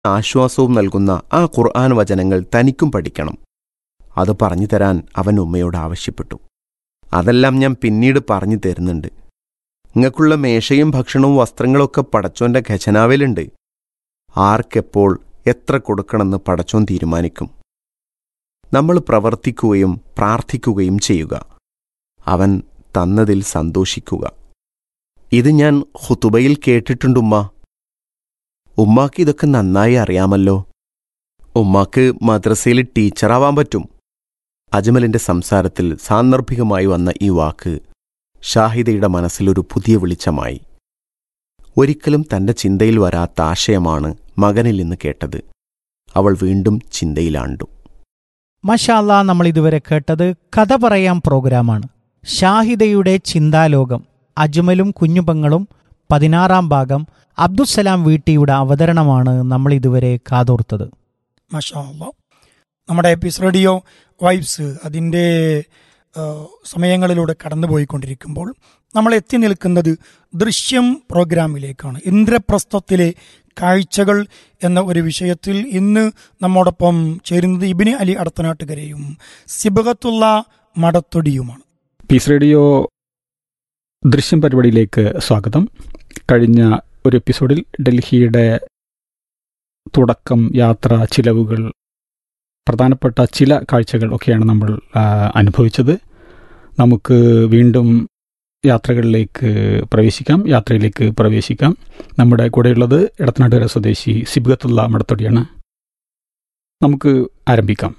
ആശ്വാസവും നൽകുന്ന ആ ഖുർആൻ വചനങ്ങൾ തനിക്കും പഠിക്കണം അത് പറഞ്ഞു തരാൻ അവൻ ഉമ്മയോട് ആവശ്യപ്പെട്ടു അതെല്ലാം ഞാൻ പിന്നീട് പറഞ്ഞു തരുന്നുണ്ട് നിങ്ങൾക്കുള്ള മേശയും ഭക്ഷണവും വസ്ത്രങ്ങളൊക്കെ പടച്ചോന്റെ ഖജനാവിലുണ്ട് ആർക്കെപ്പോൾ എത്ര കൊടുക്കണമെന്ന് പടച്ചോൻ തീരുമാനിക്കും നമ്മൾ പ്രവർത്തിക്കുകയും പ്രാർത്ഥിക്കുകയും ചെയ്യുക അവൻ തന്നതിൽ സന്തോഷിക്കുക ഇത് ഞാൻ ഹുതുബയിൽ കേട്ടിട്ടുണ്ടുമ്മ ഉമ്മാക്ക് ഇതൊക്കെ നന്നായി അറിയാമല്ലോ ഉമ്മാക്ക് മദ്രസയിൽ ടീച്ചറാവാൻ പറ്റും അജ്മലിന്റെ സംസാരത്തിൽ സാന്ദർഭികമായി വന്ന ഈ വാക്ക് ഷാഹിദയുടെ മനസ്സിലൊരു പുതിയ വെളിച്ചമായി ഒരിക്കലും തന്റെ ചിന്തയിൽ വരാത്ത ആശയമാണ് മകനിൽ നിന്ന് കേട്ടത് അവൾ വീണ്ടും ചിന്തയിലാണ്ടു മഷാല്ല നമ്മൾ ഇതുവരെ കേട്ടത് കഥ പറയാം പ്രോഗ്രാമാണ് ഷാഹിദയുടെ ചിന്താലോകം അജ്മലും കുഞ്ഞുപങ്ങളും പതിനാറാം ഭാഗം അബ്ദുസലാം വീട്ടിയുടെ അവതരണമാണ് നമ്മൾ ഇതുവരെ കാതോർത്തത് മഷാ അല്ലാ. നമ്മുടെ പീസ് റേഡിയോ വൈബ്സ് അതിൻ്റെ ആ, സമയങ്ങളിലൂടെ കടന്നുപോയിക്കൊണ്ടിരിക്കുമ്പോൾ നമ്മൾ എത്തി നിൽക്കുന്നത് ദൃശ്യം പ്രോഗ്രാമിലേക്കാണ് ഇന്ദ്രപ്രസ്ഥത്തിലെ കാഴ്ചകൾ എന്ന ഒരു വിഷയത്തിൽ ഇന്ന് നമ്മോടൊപ്പം ചേരുന്നത് ഇബിനി അലി അടത്തനാട്ടുകരയും സിബകത്തുള്ള മടത്തൊടിയുമാണ് പീസ് റേഡിയോ ദൃശ്യം പരിപാടിയിലേക്ക് സ്വാഗതം കഴിഞ്ഞ ഒരു എപ്പിസോഡിൽ ഡൽഹിയുടെ തുടക്കം യാത്ര ചിലവുകൾ പ്രധാനപ്പെട്ട ചില കാഴ്ചകൾ ഒക്കെയാണ് നമ്മൾ ആ, അനുഭവിച്ചത് നമുക്ക് വീണ്ടും യാത്രകളിലേക്ക് പ്രവേശിക്കാം യാത്രയിലേക്ക് പ്രവേശിക്കാം നമ്മുടെ കൂടെയുള്ളത് ഇടത്തനാട്ടുകര സ്വദേശി സിബ്ഗത്തുള്ള മടത്തൊടിയാണ് നമുക്ക് ആരംഭിക്കാം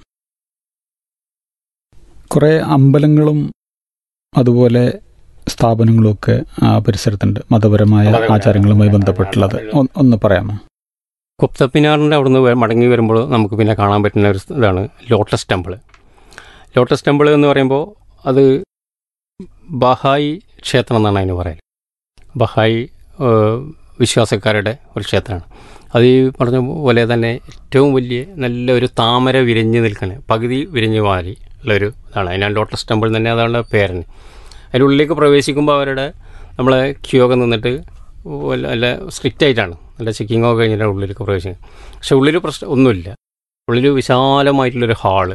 കുറേ അമ്പലങ്ങളും അതുപോലെ സ്ഥാപനങ്ങളുമൊക്കെ ആ പരിസരത്തുണ്ട് മതപരമായ മതപരമായ ആചാരങ്ങളുമായി ആ, ബന്ധപ്പെട്ടുള്ളത് ആ, ഒന്ന് ഒന്ന് പറയാമോ കുപ്തപ്പിനാറിൻ്റെ അവിടുന്ന് വ- മടങ്ങി വരുമ്പോൾ നമുക്ക് പിന്നെ കാണാൻ പറ്റുന്ന ഒരു ഇതാണ് ലോട്ടസ് ടെമ്പിൾ ലോട്ടസ് ടെമ്പിൾ എന്ന് പറയുമ്പോൾ അത് ബഹായി ക്ഷേത്രം എന്നാണ് അതിന് പറയുന്നത് ബഹായി ഏഹ്, വിശ്വാസക്കാരുടെ ഒരു ക്ഷേത്രമാണ് അത് ഈ പറഞ്ഞ പോലെ തന്നെ ഏറ്റവും വലിയ നല്ല ഒരു താമര വിരിഞ്ഞ് നിൽക്കുന്ന പകുതി വിരിഞ്ഞ് മാറി ഉള്ളൊരു ഇതാണ് അതിനാണ് ലോട്ടസ് ടെമ്പിൾ തന്നെ അതാണ് പേരന് അതിൻ്റെ ഉള്ളിലേക്ക് പ്രവേശിക്കുമ്പോൾ അവരുടെ നമ്മളെ ക്യൂ ഒക്കെ നിന്നിട്ട് വല്ല- നല്ല സ്ട്രിക്റ്റ് ആയിട്ടാണ് നല്ല ചെക്കിങ്ങോ കഴിഞ്ഞിട്ട് ഉള്ളിലേക്ക് പ്രവേശിക്കുന്നത് പക്ഷെ ഉള്ളിൽ പ്രശ്നം ഒന്നുമില്ല ഉള്ളിൽ വിശാലമായിട്ടുള്ളൊരു ഹാള്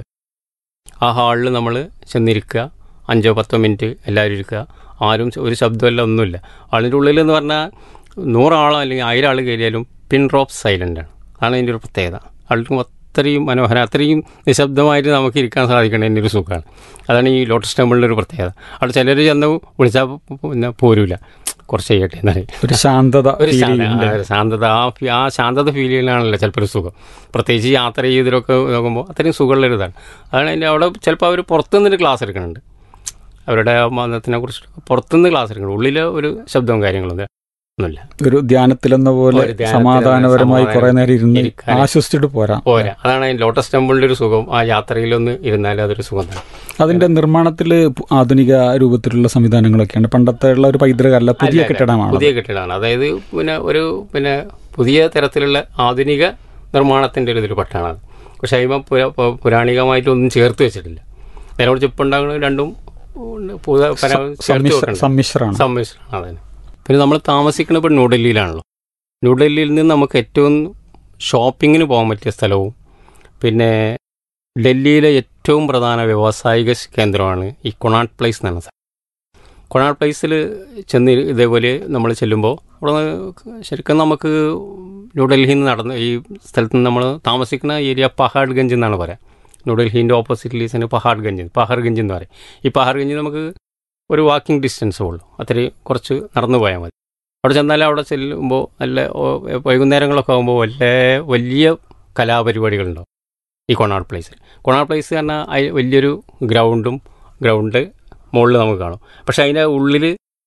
ആ ഹാളിൽ നമ്മൾ ചെന്നിരിക്കുക അഞ്ചോ പത്തോ മിനിറ്റ് എല്ലാവരും ഇരിക്കുക ആരും ഒരു ശബ്ദമല്ല ഒന്നുമില്ല ആളിൻ്റെ ഉള്ളിൽ എന്ന് പറഞ്ഞാൽ നൂറാളോ അല്ലെങ്കിൽ ആയിരം ആൾ കയറിയാലും പിൻ ഡ്രോപ്പ് സൈലൻ്റ് ആണ് അതാണ് അതിൻ്റെ ഒരു പ്രത്യേകത ആൾക്കും അത്രയും മനോഹരം അത്രയും നിശബ്ദമായിട്ട് നമുക്ക് ഇരിക്കാൻ സാധിക്കുന്നതിൻ്റെ ഒരു സുഖമാണ് അതാണ് ഈ ലോട്ടസ് ടെമ്പിളിൻ്റെ ഒരു പ്രത്യേകത അവിടെ ചിലർ ചെന്ന് വിളിച്ചാൽ പിന്നെ പോരൂല കുറച്ച് ചെയ്യട്ടെ എന്നാൽ ഒരു ശാന്തത ഒരു feel ശാന്ത- ചെയ്യുന്നുണ്ട്. ആ, ഒരു ശാന്തത ആ ഫി- ആ ശാന്തത ഫീൽ ചെയ്യാനാണല്ലോ ചിലപ്പോൾ ഒരു സുഖം പ്രത്യേകിച്ച് യാത്ര ചെയ്തതിലൊക്കെ നോക്കുമ്പോൾ അത്രയും സുഖമുള്ള ഒരു ഇതാണ് അതാണ് അതിൻ്റെ അവിടെ ചിലപ്പോൾ അവർ പുറത്തുനിന്നൊരു ക്ലാസ് എടുക്കുന്നുണ്ട് അവരുടെ മതത്തിനെ കുറിച്ച് പുറത്തുനിന്ന് ക്ലാസ് എടുക്കുന്നുണ്ട് ഉള്ളിൽ ഒരു ശബ്ദവും കാര്യങ്ങളൊന്നും ഒന്നുമില്ല ഒരു ധ്യാനത്തിലെന്ന പോലെ ഒരു ധ്യാനത്തിലെന്ന സമാധാനപരമായി സമാധാനം കുറെ നേരം ഇരുന്ന് ഇരിക്കാൻ. ആശ്വസിച്ചിട്ട് പോരാം പോരാ അതാണ് ഈ ലോട്ടസ് ടെമ്പിളിൻ്റെ ഒരു സുഖം ആ യാത്രയിലൊന്ന് ഇരുന്നാൽ അതൊരു സുഖം തന്നെ അതിന്റെ നിർമ്മാണത്തിൽ ആധുനിക രൂപത്തിലുള്ള സംവിധാനങ്ങളൊക്കെയാണ് പണ്ടത്തെ ഉള്ള ഒരു പൈതൃകമല്ല പുതിയ അല്ല, അല്ല. കെട്ടിടമാണ് പുതിയ കെട്ടിടമാണ് അതായത് പിന്നെ ഒരു പിന്നെ പുതിയ തരത്തിലുള്ള ആധുനിക നിർമ്മാണത്തിൻ്റെ ഒരു ഇതിൽ പെട്ടാണ് അത് പക്ഷേ അതിമ പുരാണികമായിട്ടൊന്നും ചേർത്ത് വെച്ചിട്ടില്ല നേരെ കുറിച്ച് ഇപ്പം ഉണ്ടാകുന്ന രണ്ടും ഉണ്ട്. പുത- പര- ചേർത്ത് വെക്കുന്നുണ്ട്. സമ്മിശ്രമാണ് സമ്മിശ്രണം അതന്നെ പിന്നെ നമ്മൾ താമസിക്കുന്നത് ഇപ്പോൾ ന്യൂഡൽഹിയിലാണല്ലോ ന്യൂഡൽഹിയിൽ നിന്ന് നമുക്ക് ഏറ്റവും ഷോപ്പിങ്ങിന് പോകാൻ പറ്റിയ സ്ഥലവും പിന്നെ ഡൽഹിയിലെ ഏറ്റവും പ്രധാന വ്യാവസായിക കേന്ദ്രമാണ് ഈ കൊണാട്ട് പ്ലേസ് എന്ന് പറഞ്ഞ സ്ഥലം കൊണാട്ട് പ്ലേസിൽ ചെന്ന് ഇതേപോലെ നമ്മൾ ചെല്ലുമ്പോൾ അവിടെ നിന്ന് ശരിക്കും നമുക്ക് ന്യൂഡൽഹിയിൽ നിന്ന് നടന്ന് ഈ സ്ഥലത്ത് നിന്ന് നമ്മൾ താമസിക്കുന്ന ഏരിയ പഹാഡ്ഗഞ്ച് എന്നാണ് പറയാം ന്യൂഡൽഹിൻ്റെ ഓപ്പോസിറ്റ് പഹാഡ്ഗഞ്ച് പഹാർഗഞ്ച് എന്ന് പറയും ഈ പഹാർഗഞ്ച് നമുക്ക് ഒരു വാക്കിംഗ് ഡിസ്റ്റൻസേ ഉള്ളൂ അത്രയും കുറച്ച് നടന്നു പോയാൽ മതി അവിടെ ചെന്നാൽ അവിടെ ചെല്ലുമ്പോൾ നല്ല ഓ- വൈകുന്നേരങ്ങളൊക്കെ ആകുമ്പോൾ വലിയ വലിയ കലാപരിപാടികളുണ്ടാവും ഈ കൊണാർ പ്ലേസിൽ കൊണാർ പ്ലേസ് പറഞ്ഞാൽ അയി- വലിയൊരു ഗ്രൗണ്ടും ഗ്രൗണ്ട് മുകളിൽ നമുക്ക് കാണും പക്ഷേ അതിൻ്റെ ഉള്ളിൽ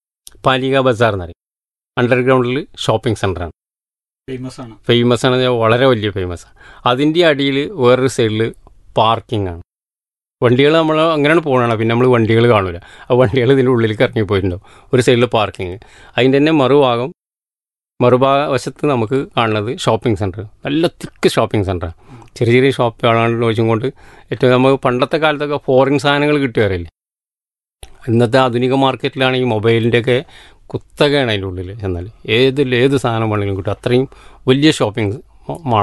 പാലിക ബസാർ എന്നറിയും അണ്ടർഗ്രൗണ്ടിൽ ഷോപ്പിംഗ് സെൻ്ററാണ് ഫേമസ് ആണ് ഫേമസ് ആണ് ഞാൻ വളരെ വലിയ ഫേമസ് ആണ് അതിൻ്റെ അടിയിൽ വേറൊരു സൈഡിൽ പാർക്കിംഗ് ആണ് വണ്ടികൾ നമ്മൾ അങ്ങനെയാണ് പോകണം പിന്നെ നമ്മൾ വണ്ടികൾ കാണൂല ആ വണ്ടികൾ ഇതിൻ്റെ ഉള്ളിലേക്ക് ഇറങ്ങി പോയിട്ടുണ്ടാവും ഒരു സൈഡിൽ പാർക്കിംഗ് അതിൻ്റെ തന്നെ മറുഭാഗം മറുഭാഗ വശത്ത് നമുക്ക് കാണുന്നത് ഷോപ്പിംഗ് സെൻറ്റർ നല്ല തിക്ക് ഷോപ്പിംഗ് സെൻറ്ററാണ് ചെറിയ ചെറിയ ഷോപ്പുകളാണ് വെച്ചും കൊണ്ട് ഏറ്റവും നമുക്ക് പണ്ടത്തെ കാലത്തൊക്കെ ഫോറിൻ സാധനങ്ങൾ കിട്ടുകയറില്ലേ ഇന്നത്തെ ആധുനിക മാർക്കറ്റിലാണെങ്കിൽ മൊബൈലിൻ്റെയൊക്കെ കുത്തകയാണ് അതിൻ്റെ ഉള്ളിൽ എന്നാൽ ഏത് ഏത് സാധനം വേണമെങ്കിലും കിട്ടും അത്രയും വലിയ ഷോപ്പിംഗ് മാളാണ്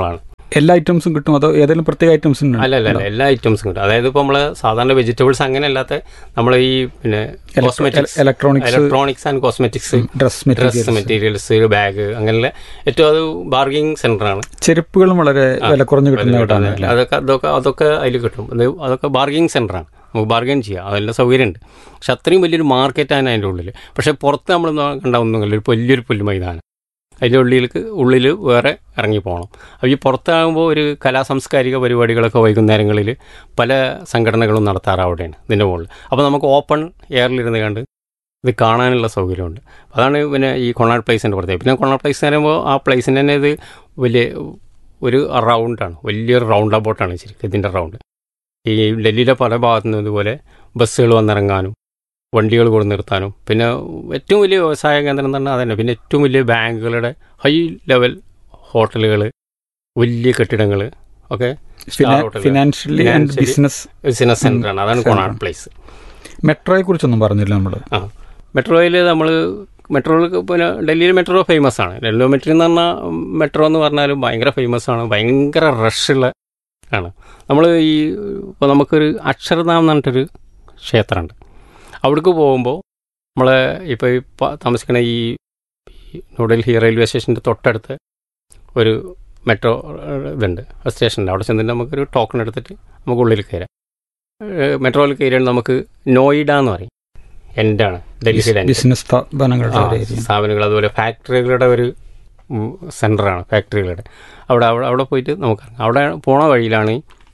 എല്ലാ ഐറ്റംസും കിട്ടും അതോ ഏതെങ്കിലും പ്രത്യേക ഐറ്റംസ് അല്ല അല്ല അല്ല എല്ലാ ഐറ്റംസും കിട്ടും അതായത് ഇപ്പോൾ നമ്മൾ സാധാരണ വെജിറ്റബിൾസ് അങ്ങനെ അല്ലാത്ത നമ്മൾ ഈ പിന്നെ cosmetics electronics electronics and cosmetics dress dress materials materials bag അങ്ങനെയുള്ള ഏറ്റവും അത് ബാർഗിങ് സെന്ററാണ് ചെരുപ്പുകളും വളരെ വില കുറഞ്ഞ് കിട്ടുന്നതായിട്ടാണ് അല്ലേ? അതൊക്കെ അതൊക്കെ അതൊക്കെ അതിൽ കിട്ടും അത് അതൊക്കെ ബാർഗിങ് സെന്ററാണ് നമുക്ക് ബാർഗൈൻ ചെയ്യാം അതെല്ലാം സൗകര്യമുണ്ട് പക്ഷെ അത്രയും വലിയൊരു മാർക്കറ്റാണ് അതിൻ്റെ ഉള്ളിൽ പക്ഷേ പുറത്ത് നമ്മൾ കണ്ട ഒന്നുമില്ല ഒരു വലിയൊരു പുല്ല് മൈതാനം അതിൻ്റെ ഉള്ളിലേക്ക് ഉള്ളിൽ വേറെ ഇറങ്ങി പോകണം അപ്പോൾ ഈ പുറത്താകുമ്പോൾ ഒരു കലാസാംസ്കാരിക പരിപാടികളൊക്കെ വൈകുന്നേരങ്ങളിൽ പല സംഘടനകളും നടത്താറ് അവിടെയാണ് ഇതിൻ്റെ മുകളിൽ അപ്പോൾ നമുക്ക് ഓപ്പൺ എയറിലിരുന്ന് കണ്ട് ഇത് കാണാനുള്ള സൗകര്യമുണ്ട് അതാണ് പിന്നെ ഈ കൊണാട് പ്ലേസിൻ്റെ പ്രത്യേകത പിന്നെ കൊണാട് പ്ലേസ് എന്ന് പറയുമ്പോൾ ആ പ്ലേസിന് തന്നെ ഇത് വലിയ ഒരു റൗണ്ടാണ് വലിയൊരു റൗണ്ട് അബൌട്ടാണ് ശരിക്കും ഇതിൻ്റെ റൗണ്ട് ഈ ഡൽഹിയിലെ പല ഭാഗത്തു നിന്നും ഇതുപോലെ ബസ്സുകൾ വന്നിറങ്ങാനും വണ്ടികൾ കൊണ്ട് നിർത്താനും പിന്നെ ഏറ്റവും വലിയ വ്യവസായ കേന്ദ്രം തന്നെ അതന്നെ പിന്നെ ഏറ്റവും വലിയ ബാങ്കുകളുടെ ഹൈ ലെവൽ ഹോട്ടലുകൾ വലിയ കെട്ടിടങ്ങൾ ഒക്കെ സ്റ്റാർ ഹോട്ടലുകൾ financially and Financially. Business business സെൻ്ററാണ് അതാണ് Center. കൊണാട് പ്ലേസ് മെട്രോയെ കുറിച്ചൊന്നും പറഞ്ഞില്ല നമ്മൾ ആ മെട്രോയിൽ നമ്മൾ മെട്രോയിൽ പിന്നെ ഡൽഹിയിൽ മെട്രോ ഫേമസ് ആണ് ഡൽഹി മെട്രോ എന്ന് പറഞ്ഞാൽ മെട്രോ എന്ന് പറഞ്ഞാലും ഭയങ്കര ഫേമസ് ആണ് ഭയങ്കര റഷുള്ള ആണ് നമ്മൾ ഈ ഇപ്പോൾ നമുക്കൊരു അക്ഷരധാം എന്ന് പറഞ്ഞിട്ടൊരു ക്ഷേത്രമുണ്ട് അവിടേക്ക് പോകുമ്പോൾ നമ്മളെ ഇപ്പോൾ ഈ പ- താമസിക്കുന്ന ഈ ഈ ന്യൂഡൽഹി റെയിൽവേ സ്റ്റേഷൻ്റെ തൊട്ടടുത്ത് ഒരു മെട്രോ ഇതുണ്ട് ആ സ്റ്റേഷനുണ്ട് അവിടെ ചെന്നിട്ട് നമുക്കൊരു ടോക്കൺ എടുത്തിട്ട് നമുക്ക് ഉള്ളിൽ കയറാം ഏഹ് മെട്രോയിൽ കയറിയാൽ നമുക്ക് നോയിഡ എന്ന് പറയും എൻഡാണ് ഡൽഹിയുടെ end. ബിസിനസ് സ്ഥാപനങ്ങളുടെ ആ, ഒരു ഏരിയ സ്ഥാപനങ്ങൾ അതുപോലെ ഫാക്ടറികളുടെ ഒരു ഉം, സെന്ററാണ് ഫാക്ടറികളുടെ അവിടെ അവിടെ അവിടെ പോയിട്ട് നമുക്ക് ഇറങ്ങാം. അവിടെ പോണ വഴിയിലാണ്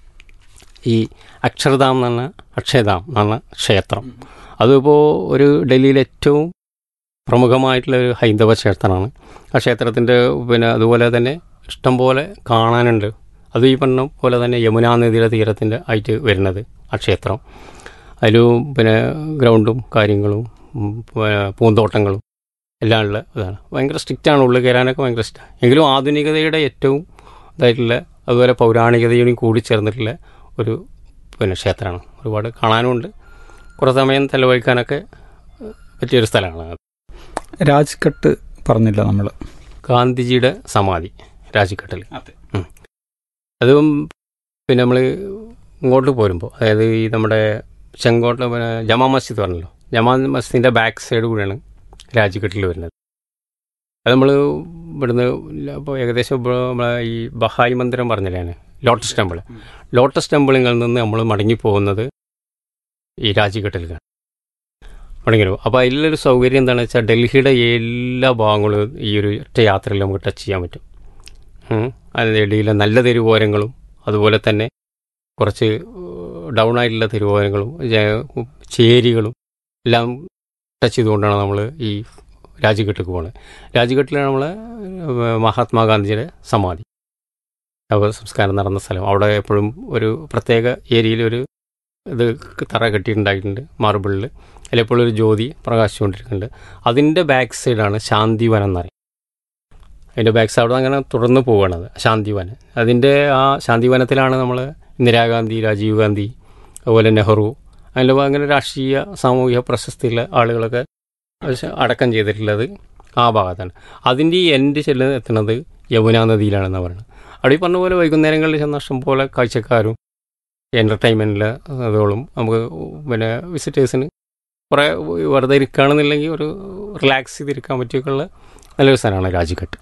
ഈ അക്ഷരധാം എന്ന് പറഞ്ഞ അക്ഷയധാം എന്ന് പറഞ്ഞ ക്ഷേത്രം അതിപ്പോൾ ഒരു ഡൽഹിയിലെ ഏറ്റവും പ്രമുഖമായിട്ടുള്ള ഒരു ഹൈന്ദവ ക്ഷേത്രമാണ് ആ ക്ഷേത്രത്തിൻ്റെ പിന്നെ അതുപോലെ തന്നെ ഇഷ്ടംപോലെ കാണാനുണ്ട് അത് ഈ പറഞ്ഞ പോലെ തന്നെ യമുനാ നദിയുടെ തീരത്തിൻ്റെ ആയിട്ട് വരുന്നത് ആ ക്ഷേത്രം അതിലും പിന്നെ ഗ്രൗണ്ടും കാര്യങ്ങളും ഉം, പിന്നെ പൂന്തോട്ടങ്ങളും എല്ലാം ഉള്ള ഇതാണ് ഭയങ്കര സ്ട്രിക്റ്റാണ് ഉള്ളിൽ കയറാനൊക്കെ ഭയങ്കര ഇഷ്ടമാണ് എങ്കിലും ആധുനികതയുടെ ഏറ്റവും ഇതായിട്ടുള്ള അതുപോലെ പൗരാണികതയും കൂടി ചേർന്നിട്ടുള്ള ഒരു പിന്നെ ക്ഷേത്രമാണ് ഒരുപാട് കാണാനുമുണ്ട് കുറേ സമയം ചെലവഴിക്കാനൊക്കെ ഏഹ്, പറ്റിയൊരു സ്ഥലമാണ് രാജ്ഘട്ട് പറഞ്ഞില്ല നമ്മൾ ഗാന്ധിജിയുടെ സമാധി രാജിക്കട്ടിൽ അതെ. ഉം. അതും പിന്നെ നമ്മൾ ഇങ്ങോട്ട് പോരുമ്പോൾ അതായത് ഈ നമ്മുടെ ചെങ്കോട്ട പിന്നെ ജമാ മസ്ജിദ് പറഞ്ഞല്ലോ ജമാ മസ്ജിദിൻ്റെ ബാക്ക് സൈഡ് കൂടിയാണ് രാജിക്കട്ടിൽ വരുന്നത് അത് നമ്മൾ ഇവിടുന്ന് ഇപ്പോൾ ഏകദേശം ഇപ്പോൾ നമ്മളെ ഈ ബഹായി മന്ദിരം പറഞ്ഞില്ലേ ഞാൻ ലോട്ടസ് ടെമ്പിൾ ലോട്ടസ് ടെമ്പിളിൽ നിന്ന് നമ്മൾ മടങ്ങി പോകുന്നത് ഈ രാജിക്കട്ടിലേക്കാണ് മടങ്ങി പോകും അപ്പോൾ അതിലൊരു സൗകര്യം എന്താണെന്ന് വെച്ചാൽ ഡൽഹിയുടെ എല്ലാ ഭാഗങ്ങളും ഈ ഒരു ഒറ്റ യാത്രയിൽ നമുക്ക് ടച്ച് ചെയ്യാൻ പറ്റും ഉം. അത് ഡൽഹിയിലെ നല്ല തെരുവോരങ്ങളും അതുപോലെ തന്നെ കുറച്ച് ഡൗൺ ആയിട്ടുള്ള തെരുവോരങ്ങളും ജ- ചേരികളും എല്ലാം ടച്ച് ചെയ്തുകൊണ്ടാണ് നമ്മൾ ഈ രാജ്ഘട്ടിലേക്ക് പോകുന്നത് രാജ്ഘട്ടിലാണ് നമ്മൾ മഹാത്മാഗാന്ധിയുടെ സമാധി ശവ സംസ്കാരം നടന്ന സ്ഥലം അവിടെ എപ്പോഴും ഒരു പ്രത്യേക ഏരിയയിൽ ഒരു ഇത് തറ കെട്ടിയിട്ടുണ്ടായിട്ടുണ്ട് മാർബിളിൽ അതിലെപ്പോഴും ഒരു ജ്യോതി പ്രകാശിച്ചുകൊണ്ടിരിക്കുന്നുണ്ട് അതിൻ്റെ ബാക്ക് സൈഡാണ് ശാന്തിവനം എന്ന് പറയും അതിൻ്റെ ബാക്ക് സൈഡ് അവിടെ അങ്ങനെ തുടർന്ന് പോവുകയാണത് ശാന്തിവനം അതിൻ്റെ ആ ശാന്തിവനത്തിലാണ് നമ്മൾ ഇന്ദിരാഗാന്ധി രാജീവ് ഗാന്ധി അതുപോലെ നെഹ്റു അതിൽ അങ്ങനെ രാഷ്ട്രീയ സാമൂഹിക പ്രശസ്തിയുള്ള ആളുകളൊക്കെ അടക്കം ചെയ്തിട്ടുള്ളത് ആ ഭാഗത്താണ് അതിൻ്റെ ഈ എൻഡ് ചെല്ല് എത്തുന്നത് യമുനാ നദിയിലാണെന്ന് പറയുന്നത് അവിടെ ഈ പറഞ്ഞ പോലെ വൈകുന്നേരങ്ങളിൽ ചെന്ന ഇഷ്ടം പോലെ കാഴ്ചക്കാരും എൻ്റർടൈൻമെൻറ്റിലെ അതുകളും നമുക്ക് പിന്നെ വിസിറ്റേഴ്സിന് കുറേ വെറുതെ ഇരിക്കുകയാണെന്നുണ്ടെങ്കിൽ ഒരു റിലാക്സ് ചെയ്തിരിക്കാൻ പറ്റിയൊക്കെയുള്ള നല്ലൊരു സ്ഥലമാണ് രാജിഘട്ട്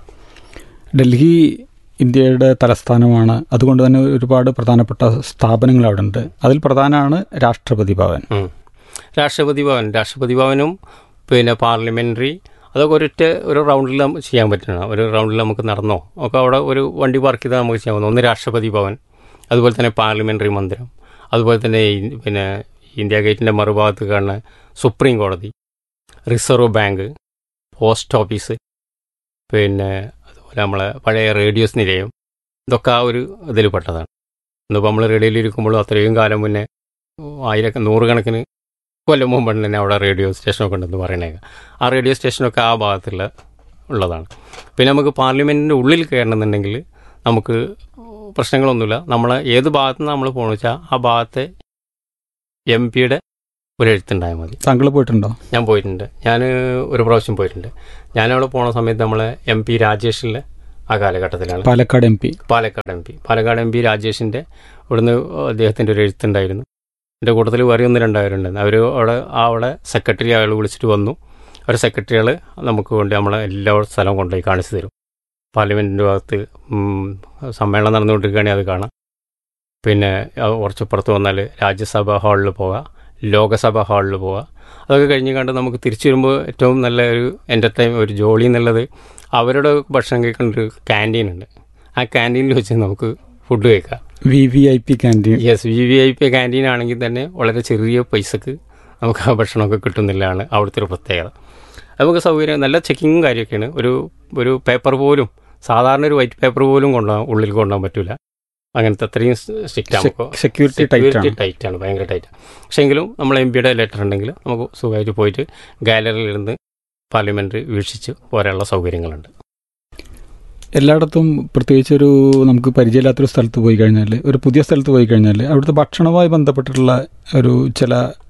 ഡൽഹി ഇന്ത്യയുടെ തലസ്ഥാനമാണ് അതുകൊണ്ട് തന്നെ ഒരുപാട് പ്രധാനപ്പെട്ട സ്ഥാപനങ്ങൾ അവിടെ ഉണ്ട് അതിൽ പ്രധാനമാണ് രാഷ്ട്രപതി ഭവൻ ഉം. രാഷ്ട്രപതി ഭവൻ രാഷ്ട്രപതി ഭവനും പിന്നെ പാർലമെൻ്ററി അതൊക്കെ ഒരൊറ്റ ഒരു റൗണ്ടിൽ നമുക്ക് ചെയ്യാൻ പറ്റുന്ന ഒരു റൗണ്ടിൽ നമുക്ക് നടന്നോ ഒക്കെ അവിടെ ഒരു വണ്ടി പാർക്ക് ചെയ്താൽ നമുക്ക് ചെയ്യാവുന്ന ഒന്ന് രാഷ്ട്രപതി ഭവൻ അതുപോലെ തന്നെ പാർലമെൻ്ററി മന്ദിരം അതുപോലെ തന്നെ ഈ- പിന്നെ ഇന്ത്യ ഗേറ്റിൻ്റെ മറുഭാഗത്ത് കാണുന്ന സുപ്രീം കോടതി റിസർവ് ബാങ്ക് പോസ്റ്റ് ഓഫീസ് പിന്നെ അതുപോലെ നമ്മളെ പഴയ റേഡിയോസ് നിലയം ഇതൊക്കെ ആ ഒരു ഇതിൽ പെട്ടതാണ് ഇന്നിപ്പോൾ നമ്മൾ റേഡിയോയിൽ ഇരിക്കുമ്പോഴും അത്രയും കാലം മുന്നേ ആയിരക്ക നൂറുകണക്കിന് കൊല്ലം മുമ്പ് തന്നെ അവിടെ റേഡിയോ സ്റ്റേഷനൊക്കെ ഉണ്ടെന്ന് പറയണേക്കാം ആ റേഡിയോ സ്റ്റേഷനൊക്കെ ആ ഭാഗത്തുള്ള ഉള്ളതാണ് പിന്നെ നമുക്ക് പാർലമെൻറ്റിൻ്റെ ഉള്ളിൽ കയറണമെന്നുണ്ടെങ്കിൽ നമുക്ക് പ്രശ്നങ്ങളൊന്നുമില്ല നമ്മൾ ഏത് ഭാഗത്തു നിന്ന് നമ്മൾ പോകണമെന്ന് വെച്ചാൽ ആ ഭാഗത്തെ എം പിയുടെ ഒരു എഴുത്തുണ്ടായാൽ മതി താങ്കൾ പോയിട്ടുണ്ടോ ഞാൻ പോയിട്ടുണ്ട് ഞാൻ ഒരു പ്രാവശ്യം പോയിട്ടുണ്ട് ഞാനവിടെ പോണ സമയത്ത് നമ്മളെ എം പി രാജേഷിലെ ആ കാലഘട്ടത്തിലാണ് Palakkad M P Palakkad M P Palakkad M P രാജേഷിൻ്റെ ഇവിടുന്ന് അദ്ദേഹത്തിൻ്റെ ഒരു എഴുത്തുണ്ടായിരുന്നു എൻ്റെ കൂട്ടത്തിൽ വേറെ ഒന്ന് രണ്ടായിരമുണ്ടായിരുന്നു അവർ അവിടെ ആ അവിടെ സെക്രട്ടറി അയാൾ വിളിച്ചിട്ട് വന്നു ഒരു സെക്രട്ടറികൾ നമുക്ക് വേണ്ടി നമ്മളെ എല്ലാ സ്ഥലവും കൊണ്ടുപോയി കാണിച്ചു തരും പാർലമെൻറ്റിൻ്റെ ഭാഗത്ത് ഉം, സമ്മേളനം നടന്നുകൊണ്ടിരിക്കുകയാണെങ്കിൽ അത് കാണാം പിന്നെ ആ കുറച്ച് പുറത്ത് വന്നാൽ രാജ്യസഭാ ഹാളിൽ പോകാം ലോകസഭാ ഹാളിൽ പോകാം അതൊക്കെ കഴിഞ്ഞ് കണ്ട് നമുക്ക് തിരിച്ചു വരുമ്പോൾ ഏറ്റവും നല്ല ഒരു എൻ്റർടൈൻ ഒരു ജോലി എന്നുള്ളത് അവരുടെ ഭക്ഷണം കഴിക്കുന്ന ഒരു ക്യാൻറ്റീൻ ഉണ്ട് ആ ക്യാൻറ്റീനിൽ വെച്ച് നമുക്ക് ഫുഡ് കഴിക്കാം V V I P canteen yes V V I P canteen ആണെങ്കിൽ തന്നെ വളരെ ചെറിയ പൈസക്ക് നമുക്ക് ആ ഭക്ഷണമൊക്കെ കിട്ടുന്നില്ലാണ് അവിടുത്തെ ഒരു പ്രത്യേകത നമുക്ക് സൗകര്യം നല്ല ചെക്കിങ്ങും കാര്യമൊക്കെയാണ് ഒരു ഒരു പേപ്പർ പോലും സാധാരണ ഒരു വൈറ്റ് പേപ്പർ പോലും കൊണ്ടുപോകാൻ ഉള്ളിൽ കൊണ്ടുപോകാൻ പറ്റില്ല അങ്ങനത്തെ അത്രയും സ്ട്രിക്റ്റ് നമുക്ക് സെക്യൂരിറ്റി ടൈറ്റ് ആണ് ടൈറ്റ് ആണ് ഭയങ്കര ടൈറ്റ് പക്ഷേ എങ്കിലും നമ്മൾ എം പിയുടെ ലെറ്റർ ഉണ്ടെങ്കിൽ നമുക്ക് സുഖമായിട്ട് പോയിട്ട് ഗാലറിയിൽ ഇരുന്ന് പാർലമെൻറ്റ് വീക്ഷിച്ച് പോരാനുള്ള സൗകര്യങ്ങളുണ്ട് എല്ലായിടത്തും പ്രത്യേകിച്ച് ഒരു നമുക്ക് പരിചയമില്ലാത്തൊരു സ്ഥലത്ത് പോയി കഴിഞ്ഞാൽ ഒരു പുതിയ സ്ഥലത്ത് പോയി കഴിഞ്ഞാൽ അവിടുത്തെ ഭക്ഷണവുമായി ബന്ധപ്പെട്ടിട്ടുള്ള ഒരു ചില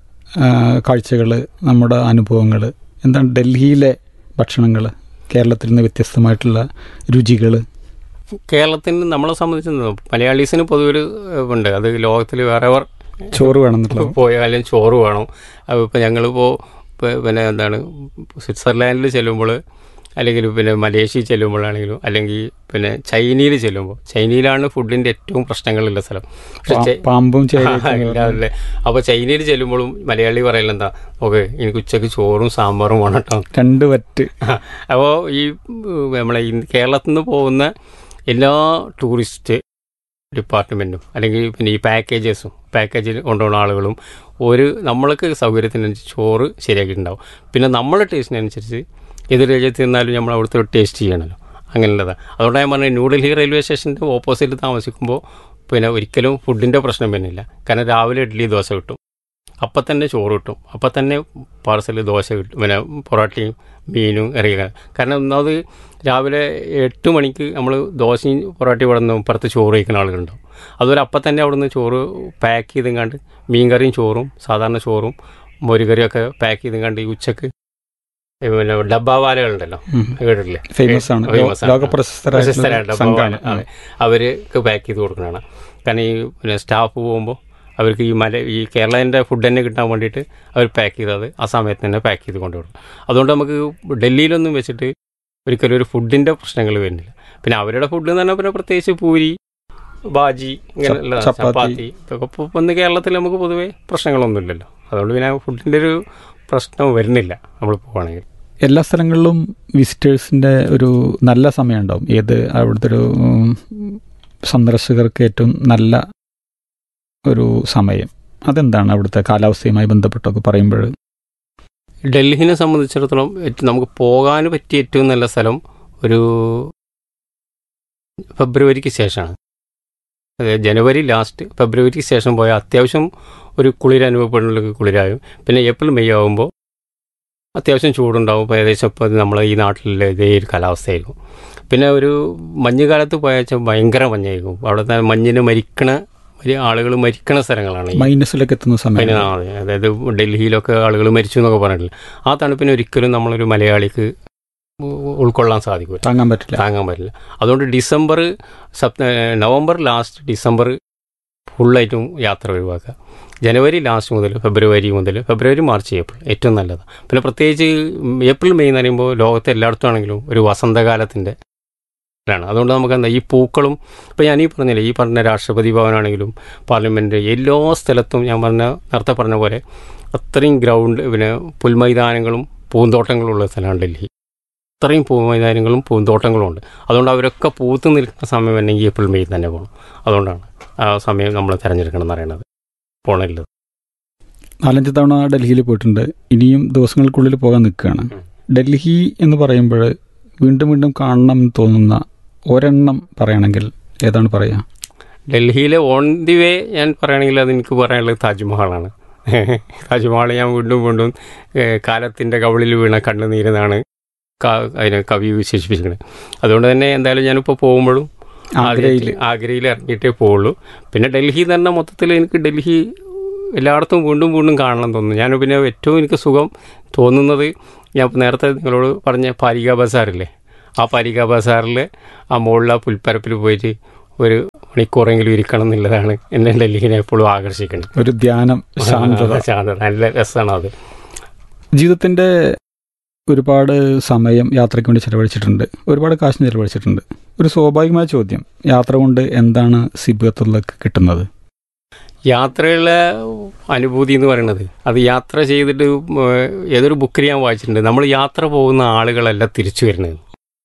കാഴ്ചകൾ നമ്മുടെ അനുഭവങ്ങൾ എന്താണ് ഡൽഹിയിലെ ഭക്ഷണങ്ങൾ കേരളത്തിൽ നിന്ന് വ്യത്യസ്തമായിട്ടുള്ള രുചികൾ കേരളത്തിന് നമ്മളെ സംബന്ധിച്ച് മലയാളീസിന് പൊതുവെ ഒരു ഏഹ്, ഉണ്ട് അത് ലോകത്തിൽ വേറെ വേറെ ചോറ് വേണമെന്നുള്ളത് പോയാലും ചോറ് വേണം അപ്പോൾ ഇപ്പോൾ ഞങ്ങളിപ്പോൾ പിന്നെ എന്താണ് സ്വിറ്റ്സർലാൻഡിൽ ചെല്ലുമ്പോൾ അല്ലെങ്കിൽ പിന്നെ മലേഷ്യയിൽ ചെല്ലുമ്പോഴാണെങ്കിലും അല്ലെങ്കിൽ പിന്നെ ചൈനയിൽ ചെല്ലുമ്പോൾ ചൈനയിലാണ് ഫുഡിൻ്റെ ഏറ്റവും പ്രശ്നങ്ങളുള്ള സ്ഥലം പക്ഷെ ചൈ- പാമ്പും ചേരയും ഇല്ലാതെ അപ്പോൾ ചൈനയിൽ ചെല്ലുമ്പോഴും മലയാളി പറയലെന്താ എന്താ ഓക്കെ എനിക്ക് ഉച്ചയ്ക്ക് ചോറും സാമ്പാറും വേണം കേട്ടോ രണ്ട് വറ്റ് അപ്പോൾ ഈ ഉം, നമ്മളെ ഈ കേരളത്തിൽ നിന്ന് പോകുന്ന എല്ലാ ടൂറിസ്റ്റ് ഡിപ്പാർട്ട്മെൻറ്റും അല്ലെങ്കിൽ പിന്നെ ഈ പാക്കേജസും പാക്കേജിൽ കൊണ്ടുപോകുന്ന ആളുകളും ഒരു നമ്മൾക്ക് സൗകര്യത്തിനനുസരിച്ച് ചോറ് ശരിയാക്കിയിട്ടുണ്ടാവും പിന്നെ നമ്മളെ ടേസ്റ്റിനനുസരിച്ച് ഏത് രാജ്യത്ത് നിന്നാലും നമ്മൾ അവിടുത്തെ ഒരു ടേസ്റ്റ് ചെയ്യണമല്ലോ അങ്ങനെയുള്ളതാണ് അതുകൊണ്ടാണ് ഞാൻ പറഞ്ഞത് ന്യൂഡൽഹി റെയിൽവേ സ്റ്റേഷൻ്റെ ഓപ്പോസിറ്റ് താമസിക്കുമ്പോൾ പിന്നെ ഒരിക്കലും ഫുഡിൻ്റെ പ്രശ്നം വരുന്നില്ല കാരണം രാവിലെ ഇഡ്ഡലി ദോശ കിട്ടും അപ്പം തന്നെ ചോറ് കിട്ടും അപ്പം തന്നെ പാർസൽ ദോശ കിട്ടും പിന്നെ പൊറോട്ടയും മീനും ഇറങ്ങിയ കാരണം ഒന്നാമത് രാവിലെ എട്ട് മണിക്ക് നമ്മൾ ദോശയും പൊറോട്ടയും ഇവിടെ നിന്ന് പുറത്ത് ചോറ് കഴിക്കുന്ന ആളുകളുണ്ടാവും അതുപോലെ അപ്പം തന്നെ അവിടെ നിന്ന് ചോറ് പാക്ക് ചെയ്തെങ്ങാണ്ട് മീൻ കറിയും ചോറും സാധാരണ ചോറും മോരുകറിയൊക്കെ പാക്ക് ചെയ്തെങ്ങാണ്ട് ഈ ഉച്ചക്ക് ഈ പിന്നെ ഡബ്ബാവാലകളുണ്ടല്ലോ കേട്ടിട്ടില്ലേ ഫേമസ് ആണ് Famous ആണ്. ലോക പ്രശസ്തരായിട്ടുള്ള പ്രശസ്തരായിട്ടുള്ള സംഘമാണ് അതെ. അവർക്ക് പാക്ക് ചെയ്ത് കൊടുക്കണതാണ് കാരണം ഈ പിന്നെ സ്റ്റാഫ് പോകുമ്പോൾ അവർക്ക് ഈ മല ഈ കേരളത്തിൻ്റെ ഫുഡ് തന്നെ കിട്ടാൻ വേണ്ടിയിട്ട് അവർ പാക്ക് ചെയ്തത് ആ സമയത്ത് തന്നെ പാക്ക് ചെയ്ത് കൊണ്ടുവരും അതുകൊണ്ട് നമുക്ക് ഡൽഹിയിലൊന്നും വെച്ചിട്ട് ഒരിക്കലും ഒരു ഫുഡിൻ്റെ പ്രശ്നങ്ങൾ വരുന്നില്ല പിന്നെ അവരുടെ ഫുഡ് എന്ന് പറഞ്ഞാൽ പിന്നെ പ്രത്യേകിച്ച് പൂരി ബാജി ഇങ്ങനെയുള്ള ചപ്പാത്തി. ചപ്പാത്തി ഇതൊക്കെ ഇപ്പോൾ വന്ന് കേരളത്തിൽ നമുക്ക് പൊതുവേ പ്രശ്നങ്ങളൊന്നുമില്ലല്ലോ അതുകൊണ്ട് പിന്നെ ഫുഡിൻ്റെ ഒരു പ്രശ്നം വരുന്നില്ല നമ്മൾ പോവുകയാണെങ്കിൽ എല്ലാ സ്ഥലങ്ങളിലും വിസിറ്റേഴ്സിന്റെ ഒരു നല്ല സമയം ഉണ്ടാവും ഏത് അവിടുത്തെ ഒരു ഉം, സന്ദർശകർക്ക് ഏറ്റവും നല്ല ഒരു സമയം അതെന്താണ് അവിടുത്തെ കാലാവസ്ഥയുമായി ബന്ധപ്പെട്ടൊക്കെ പറയുമ്പോൾ ഡൽഹിനെ സംബന്ധിച്ചിടത്തോളം ഏറ്റവും നമുക്ക് പോകാൻ പറ്റിയ ഏറ്റവും നല്ല സ്ഥലം ഒരു ഫെബ്രുവരിക്ക് ശേഷമാണ് അതായത് ജനുവരി ലാസ്റ്റ് ഫെബ്രുവരിക്ക് ശേഷം പോയാൽ അത്യാവശ്യം ഒരു കുളിർ അനുഭവപ്പെടുന്ന കുളിരായും പിന്നെ ഏപ്രിൽ മെയ് ആകുമ്പോൾ അത്യാവശ്യം ചൂടുണ്ടാവും ഇപ്പോൾ ഏകദേശം ഇപ്പോൾ നമ്മളെ ഈ നാട്ടിലെ ഇതേ ഒരു കാലാവസ്ഥയായിരിക്കും പിന്നെ ഒരു മഞ്ഞുകാലത്ത് പോയാൽ ഭയങ്കര മഞ്ഞായിരിക്കും അവിടുത്തെ മഞ്ഞിന് മരിക്കണ ആളുകൾ മരിക്കണ സ്ഥലങ്ങളാണ് ഈ മൈനസിലൊക്കെ എത്തുന്ന സമയം അതിന് ആ, അതെ. അതായത് ഡൽഹിയിലൊക്കെ ആളുകൾ മരിച്ചു എന്നൊക്കെ പറഞ്ഞിട്ടില്ല ആ തണുപ്പിന് ഒരിക്കലും നമ്മളൊരു മലയാളിക്ക് ഉ- ഉൾക്കൊള്ളാൻ സാധിക്കില്ല താങ്ങാൻ പറ്റില്ല താങ്ങാൻ പറ്റില്ല അതുകൊണ്ട് ഡിസംബർ സപ്ത നവംബർ ലാസ്റ്റ് ഡിസംബർ ഫുള്ളായിട്ടും യാത്ര ഒഴിവാക്കുക ജനുവരി ലാസ്റ്റ് മുതൽ ഫെബ്രുവരി മുതൽ ഫെബ്രുവരി മാർച്ച് ഏപ്രിൽ ഏറ്റവും നല്ലത് പിന്നെ പ്രത്യേകിച്ച് ഏപ്രിൽ മെയ് എന്ന് പറയുമ്പോൾ ലോകത്തെ എല്ലായിടത്തും ആണെങ്കിലും ഒരു വസന്തകാലത്തിൻ്റെ ാണ് അതുകൊണ്ട് നമുക്ക് എന്താ ഈ പൂക്കളും ഇപ്പോൾ ഞാൻ ഈ പറഞ്ഞില്ലേ ഈ പറഞ്ഞ രാഷ്ട്രപതി ഭവനാണെങ്കിലും പാർലമെൻറ്റ് എല്ലാ സ്ഥലത്തും ഞാൻ പറഞ്ഞ നേരത്തെ പറഞ്ഞ പോലെ അത്രയും ഗ്രൗണ്ട് പിന്നെ പുൽമൈതാനങ്ങളും പൂന്തോട്ടങ്ങളും ഉള്ള സ്ഥലമാണ് ഡൽഹി അത്രയും പൂമൈതാനങ്ങളും പൂന്തോട്ടങ്ങളും ഉണ്ട് അതുകൊണ്ട് അവരൊക്കെ പൂത്ത് നിൽക്കുന്ന സമയം അല്ലെങ്കിൽ ഏപ്രിൽ മെയ് തന്നെ പോകണം അതുകൊണ്ടാണ് ആ സമയം നമ്മൾ തിരഞ്ഞെടുക്കണം എന്ന് പറയുന്നത് പോണില്ല നാലഞ്ച് തവണ ഡൽഹിയിൽ പോയിട്ടുണ്ട് ഇനിയും ദിവസങ്ങൾക്കുള്ളിൽ പോകാൻ നിൽക്കുകയാണ് ഉം. ഡൽഹി എന്ന് പറയുമ്പോൾ വീണ്ടും വീണ്ടും കാണണം എന്ന് തോന്നുന്ന ഒരെണ്ണം പറയണമെങ്കിൽ ഏതാണ് പറയുക ഡൽഹിയിലെ ഓൺ ദി വേ ഞാൻ പറയുകയാണെങ്കിൽ അത് എനിക്ക് പറയാനുള്ളത് താജ്മഹലാണ് താജ്മഹൽ ഞാൻ വീണ്ടും വീണ്ടും ഏഹ്, കാലത്തിൻ്റെ കവിളിൽ വീണ കണ്ണുനീരെന്നാണ് ക- അതിനെ കവി വിശേഷിപ്പിച്ചിരിക്കുന്നത് അതുകൊണ്ട് തന്നെ എന്തായാലും ഞാനിപ്പോൾ പോകുമ്പോഴും ആഗ്രയിൽ ആഗ്രയിൽ ആഗ്രയിൽ ഇറങ്ങിയിട്ടേ പോവുള്ളൂ പിന്നെ ഡൽഹി തന്നെ മൊത്തത്തിൽ എനിക്ക് ഡൽഹി എല്ലായിടത്തും വീണ്ടും വീണ്ടും കാണണം തോന്നുന്നു ഞാൻ പിന്നെ ഏറ്റവും എനിക്ക് സുഖം തോന്നുന്നത് ഞാൻ ഇപ്പം നേരത്തെ നിങ്ങളോട് പറഞ്ഞ പാലിക ബസാറില്ലേ ആ പരിക ബസാറിൽ ആ മുകളിൽ ആ പുൽപ്പരപ്പിൽ പോയിട്ട് ഒരു മണിക്കൂറെങ്കിലും ഇരിക്കണം എന്നുള്ളതാണ് എന്നെ ഡൽഹിനെ എപ്പോഴും ആകർഷിക്കുന്നത് ഒരു ധ്യാനം ശാന്തത ശാന്തത നല്ല രസമാണ് അത് ജീവിതത്തിന്റെ ഒരുപാട് സമയം യാത്രയ്ക്ക് വേണ്ടി ചെലവഴിച്ചിട്ടുണ്ട് ഒരുപാട് കാശ് ചെലവഴിച്ചിട്ടുണ്ട് ഒരു സ്വാഭാവികമായ ചോദ്യം യാത്ര കൊണ്ട് എന്താണ് സിബത്തുള്ളക്ക് കിട്ടുന്നത് യാത്രയിലെ അനുഭൂതി എന്ന് പറയുന്നത് അത് യാത്ര ചെയ്തിട്ട് ഉം, ഏഹ്, ഏതൊരു ബുക്കിൽ ഞാൻ വായിച്ചിട്ടുണ്ട് നമ്മൾ യാത്ര പോകുന്ന ആളുകളല്ല തിരിച്ചു വരുന്നത്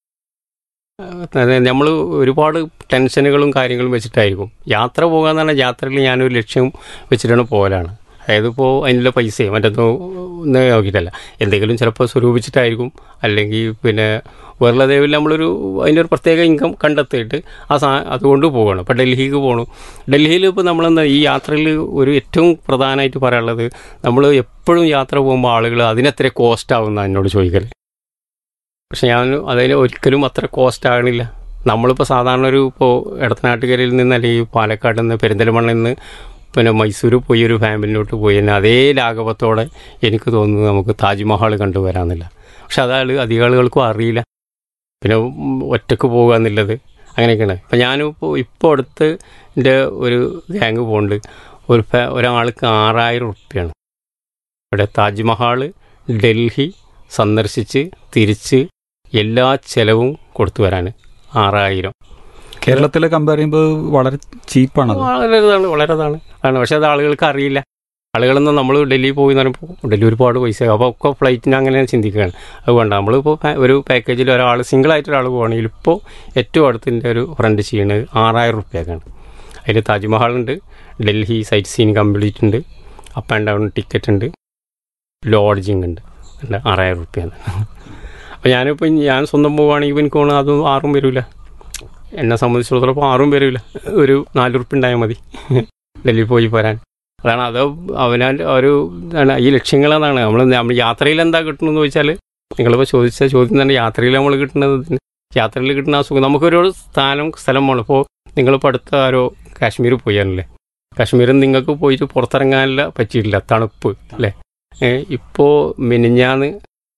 നമ്മൾ ഒരുപാട് ടെൻഷനുകളും കാര്യങ്ങളും വെച്ചിട്ടായിരിക്കും യാത്ര പോകാന്ന് പറഞ്ഞാൽ യാത്രയിൽ ഞാനൊരു ലക്ഷ്യം വെച്ചിട്ടാണ് പോകലാണ് അതായത് ഇപ്പോൾ അതിനുള്ള പൈസയും മറ്റൊന്നും ഒന്നും നോക്കിയിട്ടല്ല എന്തെങ്കിലും ചിലപ്പോൾ സ്വരൂപിച്ചിട്ടായിരിക്കും അല്ലെങ്കിൽ പിന്നെ വേറെ ദൈവം നമ്മളൊരു അതിൻ്റെ ഒരു പ്രത്യേക ഇൻകം കണ്ടെത്തിയിട്ട് ആ സാ അതുകൊണ്ട് പോവുകയാണ് ഇപ്പോൾ ഡൽഹിക്ക് പോകണം ഡൽഹിയിൽ ഇപ്പോൾ നമ്മളെന്താ ഈ യാത്രയിൽ ഒരു ഏറ്റവും പ്രധാനമായിട്ട് പറയാനുള്ളത് നമ്മൾ എപ്പോഴും യാത്ര പോകുമ്പോൾ ആളുകൾ അതിനെത്ര കോസ്റ്റ് ആവുന്ന എന്നോട് ചോദിക്കൽ പക്ഷെ ഞാൻ അതിന് ഒരിക്കലും അത്ര കോസ്റ്റ് ആകണില്ല നമ്മളിപ്പോൾ സാധാരണ ഒരു ഇപ്പോൾ ഇടത്തനാട്ടുകരയിൽ നിന്ന് അല്ലെങ്കിൽ പാലക്കാട് നിന്ന് പെരിന്തൽമണ്ണയിൽ നിന്ന് പിന്നെ മൈസൂർ പോയി ഒരു ഫാമിലിനോട്ട് പോയി തന്നെ അതേ ലാഘവത്തോടെ എനിക്ക് തോന്നുന്നു നമുക്ക് താജ്മഹൽ കണ്ടുവരാമെന്നില്ല പക്ഷെ അതാൾ അധികം ആളുകൾക്കും അറിയില്ല പിന്നെ ഉം, ഒറ്റക്ക് പോകുക എന്നുള്ളത് അങ്ങനെയൊക്കെയാണ് അപ്പം ഞാനിപ്പോൾ ഇപ്പോൾ അടുത്ത് എൻ്റെ ഒരു ഗ്യാങ് പോകുന്നുണ്ട് ഒരു ഫാ- ഒരാൾക്ക് ആറായിരം റുപ്യാണ് ഇവിടെ താജ്മഹൽ ഡൽഹി സന്ദർശിച്ച് തിരിച്ച് എല്ലാ ചെലവും കൊടുത്തു വരാൻ ആറായിരം കേരളത്തിലെ കമ്പയർ ചെയ്യുമ്പോൾ വളരെ ചീപ്പാണത് വളരെ ഇതാണ് വളരെ ഇതാണ് ആണ് പക്ഷെ അത് ആളുകൾക്ക് അറിയില്ല ആളുകളൊന്നും നമ്മൾ ഡൽഹി പോയി എന്ന് പറയുമ്പോൾ ഡൽഹി ഒരുപാട് പൈസ അപ്പോൾ ഒക്കെ ഫ്ലൈറ്റിന് അങ്ങനെ ചിന്തിക്കുകയാണ് അതുകൊണ്ട് നമ്മളിപ്പോൾ പാ- ഒരു പാക്കേജിൽ ഒരാൾ സിംഗിളായിട്ട് ഒരാൾ പോകുകയാണെങ്കിൽ ഇപ്പോൾ ഏറ്റവും അടുത്തിൻ്റെ ഒരു ഫ്രണ്ട് ചെയ്യുന്നത് ആറായിരം റുപ്യക്കാണ് അതിൽ താജ്മഹൽ ഉണ്ട് ഡൽഹി സൈറ്റ് സീൻ കംപ്ലീറ്റ് ഉണ്ട് അപ്പ് ആൻഡ് ഡൗൺ ടിക്കറ്റ് ഉണ്ട് ലോഡ്ജിങ് ഉണ്ട് ഉണ്ട് ആറായിരം റുപ്യാണ് അപ്പോൾ ഞാനിപ്പോൾ ഞാൻ സ്വന്തം പോവുകയാണെങ്കിൽ എനിക്ക് തോന്നുന്നു അതും ആറും വരില്ല എന്നെ സംബന്ധിച്ചിടത്തോളം ഇപ്പോൾ ആറും വരില്ല ഒരു നാല് ഉറുപ്പ് ഉണ്ടായാൽ മതി ഡൽഹി പോയി പോരാൻ അതാണ് അത് അവനാൻ്റെ ഒരു ഇതാണ് ഈ ലക്ഷ്യങ്ങൾ അതാണ് നമ്മൾ നമ്മൾ യാത്രയിൽ എന്താ കിട്ടണമെന്ന് ചോദിച്ചാൽ നിങ്ങളിപ്പോൾ ചോദിച്ച ചോദ്യം തന്നെ യാത്രയിൽ നമ്മൾ കിട്ടുന്നത് ഇതിന് യാത്രയിൽ കിട്ടുന്ന ആ സുഖം നമുക്കൊരു സ്ഥാനം സ്ഥലം വേണം ഇപ്പോൾ നിങ്ങളിപ്പോൾ അടുത്ത ആരോ കാശ്മീർ പോയാലല്ലേ കാശ്മീരിൽ നിങ്ങൾക്ക് പോയിട്ട് പുറത്തിറങ്ങാനില്ല പറ്റിയിട്ടില്ല തണുപ്പ് അല്ലേ ഇപ്പോൾ മിനിഞ്ഞാന്ന്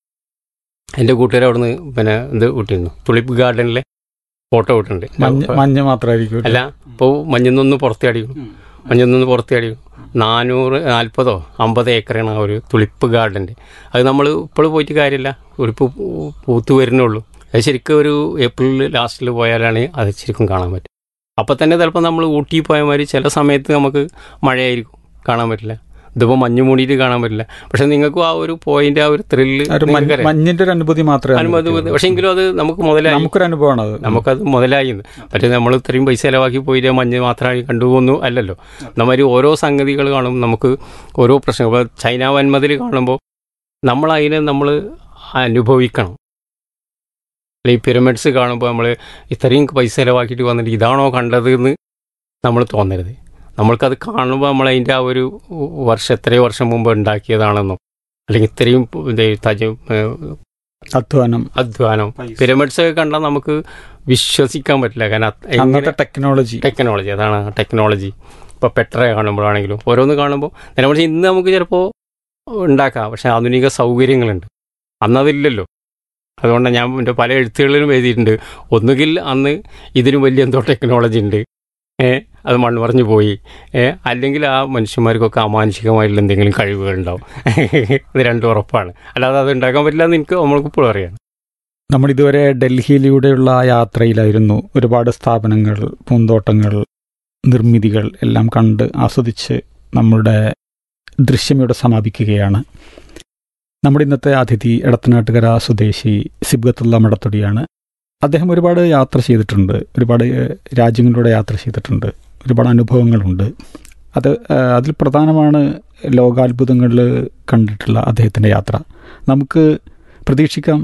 എൻ്റെ കൂട്ടുകാർ അവിടുന്ന് പിന്നെ ഇത് വിട്ടിരുന്നു തുളിപ്പ് ഗാർഡനിലെ ഫോട്ടോ വിട്ടിട്ടുണ്ട് മഞ്ഞ് മഞ്ഞ് മാത്രമായിരിക്കും അല്ല ഇപ്പോൾ മഞ്ഞൊന്നൊന്ന് പുറത്തിയടിക്കും മഞ്ഞൊന്നൊന്ന് പുറത്തിയടിക്കും നാനൂറ് നാൽപ്പതോ അമ്പത് ഏക്കറാണ് ആ ഒരു തുളിപ്പ് ഗാർഡൻ്റെ അത് നമ്മൾ ഇപ്പോൾ പോയിട്ട് കാര്യമില്ല തുളിപ്പ് പൂ- പൂത്ത് വരുന്നുള്ളൂ അത് ശരിക്കും ഒരു ഏപ്രിൽ ലാസ്റ്റിൽ പോയാലാണ് അത് ശരിക്കും കാണാൻ പറ്റും അപ്പം തന്നെ ചിലപ്പോൾ നമ്മൾ ഊട്ടി പോയ മാതിരി ചില സമയത്ത് നമുക്ക് മഴയായിരിക്കും കാണാൻ പറ്റില്ല ഇതിപ്പോൾ മഞ്ഞ് മൂടിയിട്ട് കാണാൻ പറ്റില്ല പക്ഷെ നിങ്ങൾക്കും ആ ഒരു പോയിന്റ് ആ ഒരു ത്രില്ല് ഒരു മഞ്ഞ് മഞ്ഞിന്റെ ഒരു അനുഭൂതി മാത്രമേ അനുമതി അനുഭവിക്കുള്ളൂ. പക്ഷെ എങ്കിലും അത് നമുക്ക് മുതലായി നമുക്കൊരു അനുഭവമാണ് അത് നമുക്കത് മുതലായി എന്ന്. മറ്റേ നമ്മൾ ഇത്രയും പൈസ ചിലവാക്കി പോയിട്ട് മഞ്ഞ് മാത്രമായി കണ്ടുപോകുന്നു അല്ലല്ലോ നമ്മൊരു ഓരോ സംഗതികൾ കാണും നമുക്ക് ഓരോ പ്രശ്നം ഇപ്പോൾ ചൈന വൻമതിൽ കാണുമ്പോൾ നമ്മൾ അതിനെ നമ്മൾ അനുഭവിക്കണം അല്ലെ ഈ പിരമിഡ്സ് കാണുമ്പോൾ നമ്മൾ ഇത്രയും പൈസ ചിലവാക്കിയിട്ട് വന്നിട്ട് ഇതാണോ കണ്ടത് എന്ന് നമ്മൾ തോന്നരുത് നമ്മൾക്കത് കാണുമ്പോൾ നമ്മൾ അതിൻ്റെ ആ ഒരു വർഷം എത്രയോ വർഷം മുമ്പ് ഉണ്ടാക്കിയതാണെന്നോ അല്ലെങ്കിൽ ഇത്രയും ഇത് തജ അധ്വാനം അധ്വാനം പിരമിഡ്സ് ഒക്കെ കണ്ടാൽ നമുക്ക് വിശ്വസിക്കാൻ പറ്റില്ല കാരണം അത് എങ്ങനെ അന്നത്തെ ടെക്നോളജി ടെക്നോളജി അതാണ് ടെക്നോളജി ഇപ്പോൾ പെട്ര കാണുമ്പോഴാണെങ്കിലും ഓരോന്ന് കാണുമ്പോൾ നേരെ മറിച്ച് ഇന്ന് നമുക്ക് ചിലപ്പോൾ ഉണ്ടാക്കാം പക്ഷെ ആധുനിക സൗകര്യങ്ങളുണ്ട് അന്നതില്ലല്ലോ അതുകൊണ്ട് ഞാൻ എൻ്റെ പല എഴുത്തുകളിലും എഴുതിയിട്ടുണ്ട് ഒന്നുകിൽ അന്ന് ഇതിന് വലിയ എന്തോ ടെക്നോളജി ഉണ്ട് ഏ അത് മൺമറഞ്ഞു പോയി ഏ അല്ലെങ്കിൽ ആ മനുഷ്യന്മാർക്കൊക്കെ അമാനുഷികമായിട്ടുള്ള എന്തെങ്കിലും കഴിവുകളുണ്ടാവും ഇത് രണ്ടും ഉറപ്പാണ് അല്ലാതെ അത് ഉണ്ടാക്കാൻ പറ്റില്ല എന്ന് എനിക്ക് നമ്മൾക്കിപ്പോഴും അറിയാം നമ്മൾ ഇതുവരെ ഡൽഹിയിലൂടെയുള്ള ആ യാത്രയിലായിരുന്നു ഒരുപാട് സ്ഥാപനങ്ങൾ പൂന്തോട്ടങ്ങൾ നിർമ്മിതികൾ എല്ലാം കണ്ട് ആസ്വദിച്ച് നമ്മുടെ ദൃശ്യം ഇവിടെ സമാപിക്കുകയാണ് നമ്മുടെ ഇന്നത്തെ അതിഥി എടത്തനാട്ടുകര സ്വദേശി സിബ്ഗത്തുള്ള മടത്തൊടിയാണ് അദ്ദേഹം ഒരുപാട് യാത്ര ചെയ്തിട്ടുണ്ട് ഒരുപാട് ഏഹ്, രാജ്യങ്ങളിലൂടെ യാത്ര ചെയ്തിട്ടുണ്ട് ഒരുപാട് അനുഭവങ്ങളുണ്ട് അത് ഏഹ്, അതിൽ പ്രധാനമാണ് ലോകാത്ഭുതങ്ങളിൽ കണ്ടിട്ടുള്ള അദ്ദേഹത്തിൻ്റെ യാത്ര നമുക്ക് പ്രതീക്ഷിക്കാം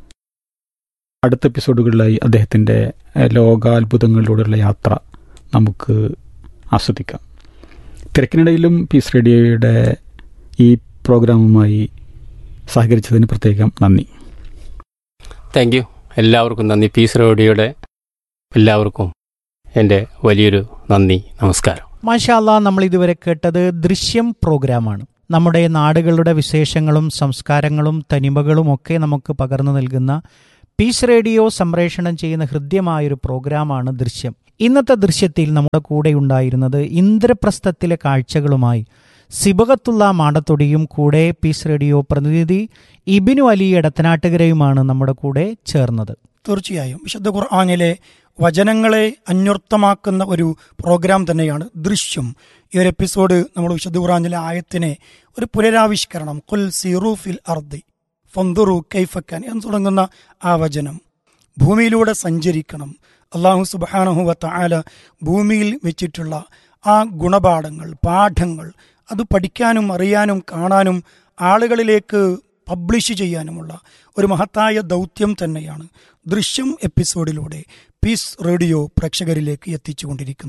അടുത്ത എപ്പിസോഡുകളിലായി അദ്ദേഹത്തിൻ്റെ ഏഹ്, ലോകാത്ഭുതങ്ങളിലൂടെയുള്ള യാത്ര നമുക്ക് ആസ്വദിക്കാം തിരക്കിനിടയിലും പീസ് റേഡിയോയുടെ ഈ പ്രോഗ്രാമുമായി സഹകരിച്ചതിന് പ്രത്യേകം നന്ദി താങ്ക് യു എല്ലാവർക്കും നന്ദി പീസ് റേഡിയോയുടെ എല്ലാവർക്കും എൻ്റെ വലിയൊരു നന്ദി നമസ്കാരം മാഷാല്ല നമ്മൾ ഇതുവരെ കേട്ടത് ദൃശ്യം പ്രോഗ്രാമാണ് നമ്മുടെ നാടുകളുടെ വിശേഷങ്ങളും സംസ്കാരങ്ങളും തനിമകളും ഒക്കെ നമുക്ക് പകർന്നു നൽകുന്ന പീസ് റേഡിയോ സംപ്രേഷണം ചെയ്യുന്ന ഹൃദ്യമായൊരു പ്രോഗ്രാമാണ് ദൃശ്യം ഇന്നത്തെ ദൃശ്യത്തിൽ നമ്മുടെ കൂടെ ഉണ്ടായിരുന്നത് ഇന്ദ്രപ്രസ്ഥത്തിലെ കാഴ്ചകളുമായി സിബകത്തുള്ള മാടത്തൊടിയും കൂടെ പീസ് റേഡിയോ പ്രതിനിധി ഇബിനു അലി എടത്തനാട്ടുകരയുമാണ് നമ്മുടെ കൂടെ ചേർന്നത് തീർച്ചയായും വിശുദ്ധ ഖുർആാനിലെ വചനങ്ങളെ അന്വർത്ഥമാക്കുന്ന ഒരു പ്രോഗ്രാം തന്നെയാണ് ദൃശ്യം ഈ ഒരു എപ്പിസോഡ് നമ്മൾ വിശുദ്ധ ഖുർആാനിലെ ആയത്തിനെ ഒരു പുനരാവിഷ്കരണം കുൽ സിറൂഫിൽ അർദി ഫന്തുറു കൈഫക്കാൻ എന്ന് തുടങ്ങുന്ന ആ വചനം ഭൂമിയിലൂടെ സഞ്ചരിക്കണം അള്ളാഹു സുബാനഹുവത്ത ആല ഭൂമിയിൽ വെച്ചിട്ടുള്ള ആ ഗുണപാഠങ്ങൾ പാഠങ്ങൾ അത് പഠിക്കാനും അറിയാനും കാണാനും ആളുകളിലേക്ക് പബ്ലിഷ് ചെയ്യാനുമുള്ള ഒരു മഹത്തായ ദൗത്യം തന്നെയാണ് ദൃശ്യം എപ്പിസോഡിലൂടെ പീസ് റേഡിയോ പ്രേക്ഷകരിലേക്ക് എത്തിച്ചുകൊണ്ടിരിക്കുന്നത്